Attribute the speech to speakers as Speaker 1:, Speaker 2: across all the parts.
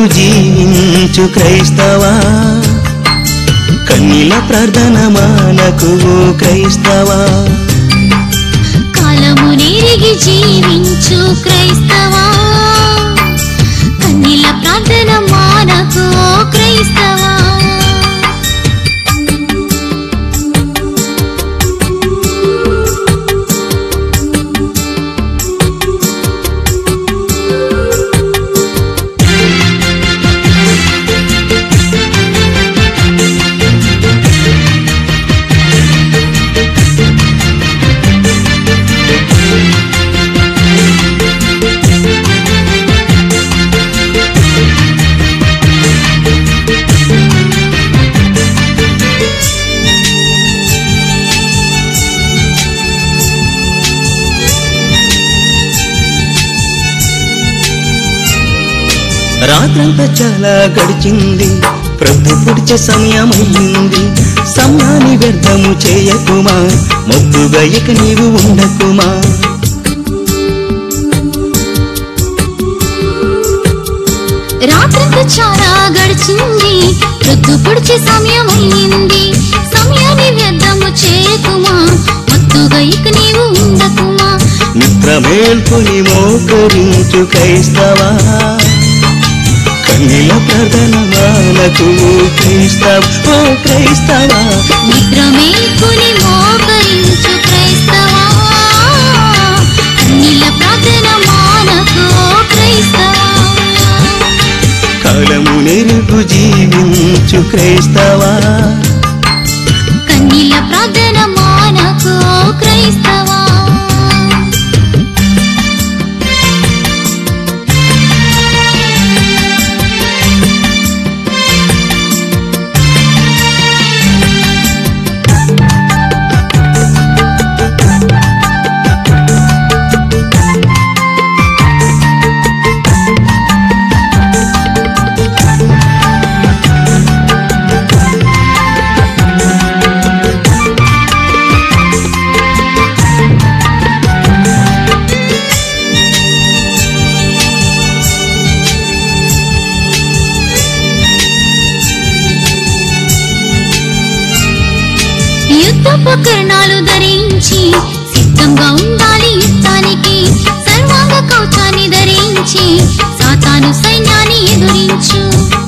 Speaker 1: మెరుగు జీవించు క్రైస్తవా కన్నీల ప్రార్థన మానకు ఓ క్రైస్తవా
Speaker 2: కాలము నెరిగి జీవించు క్రైస్తవా కన్నీల ప్రార్థన మానకు ఓ క్రైస్తవా
Speaker 1: రాత్రంతా చాలా గడిచింది ప్రొద్దు పొడిచే సమయం అయ్యింది సమయాన్ని వ్యర్థము చేయకుమా మొద్దుగా ఇక నీవు ఉండకుమా
Speaker 2: రాత్రంతా చాలా గడిచింది రొద్దు పొడిచే సమయం అయ్యింది సమయాన్ని వ్యర్థము చేయకుమా మత్తుగా ఇక నీవు ఉండకుమా
Speaker 1: నిద్ర మేల్కొని మోకరించు క్రైస్తవా కన్నీల ప్రార్థన మానకు ఓ క్రైస్తవ ఓ క్రైస్తవా
Speaker 2: నిద్ర మేల్కొని మోకరించు క్రైస్తవా అన్నిల ప్రార్థన మానకు ఓ క్రైస్తవా
Speaker 1: కాలము నెరుగు జీవించు క్రైస్తవా
Speaker 2: కన్నీల ప్రార్థన మానకు ఓ క్రైస్తవా యుద్ధోపకరణాలు ధరించి సిద్ధంగా ఉండాలి యుద్ధానికి సర్వాంగ కవచాన్ని ధరించి సాతాను సైన్యాన్ని ఎదురించు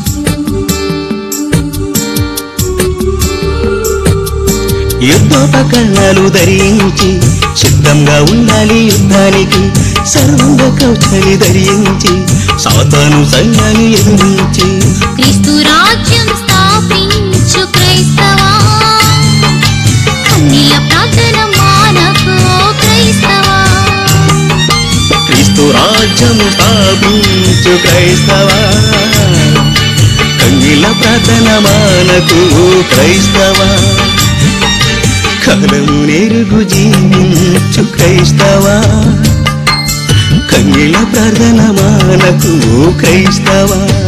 Speaker 1: యుద్ధోపకరణాలు ధరించి సిద్ధంగా ఉండాలి యుద్ధానికి సర్వంగ కవచాన్ని ధరించి సాతాను సైన్యాన్ని ఎదురించి
Speaker 2: క్రీస్తు రాజ్యం స్థాపించు క్రైస్తవా కన్నీల ప్రార్థన మానకు ఓ క్రైస్తవా
Speaker 1: క్రీస్తు రాజ్యము స్థాపించు క్రైస్తవా కంగిల ప్రార్థన మానకు ఓ క్రైస్తవా కాలము నెరుగు జీవించు క్రైస్తవా కంగిల ప్రార్థన మానకు ఓ క్రైస్తవా